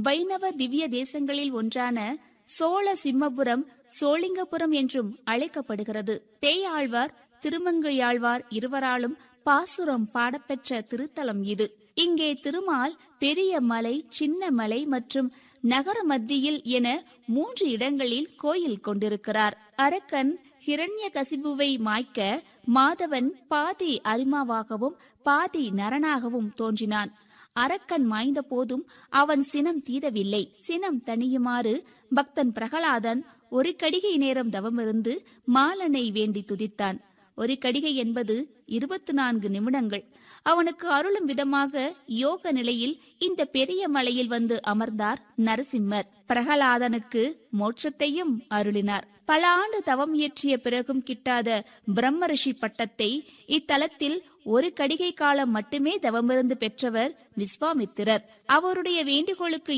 வைணவ திவ்ய தேசங்களில் ஒன்றான சோழ சிம்மபுரம் சோளிங்கபுரம் என்றும் அழைக்கப்படுகிறது பேயாழ்வார் திருமங்கையாழ்வார் இருவராலும் பாசுரம் பாடப்பெற்ற திருத்தலம் இது இங்கே திருமால் பெரிய மலை சின்ன மலை மற்றும் நகர மத்தியில் என மூன்று இடங்களில் கோயில் கொண்டிருக்கிறார் அரக்கன் ஹிரண்ய கசிபுவை மாய்க்க மாதவன் பாதி அரிமாவாகவும் பாதி நரனாகவும் தோன்றினான் அரக்கன் மாய்ந்த போதும் அவன் சினம் தீரவில்லை சினம் தணியுமாறு பக்தன் பிரகலாதன் ஒரு கடிகை நேரம் தவமிருந்து மாலனை வேண்டி துதித்தான் ஒரு கடிகை என்பது இருபத்தி நான்கு நிமிடங்கள் அவனுக்கு அருளும் விதமாக யோக நிலையில் இந்த பெரிய மலையில் வந்து அமர்ந்தார் நரசிம்மர் பிரகலாதனுக்கு மோட்சத்தையும் அருளினார் பல ஆண்டு தவம் இயற்றிய பிறகும் கிட்டாத பிரம்ம ரிஷி பட்டத்தை இத்தலத்தில் ஒரு கடிகை காலம் மட்டுமே தவமிருந்து பெற்றவர் விஸ்வாமித்திரர் அவருடைய வேண்டுகோளுக்கு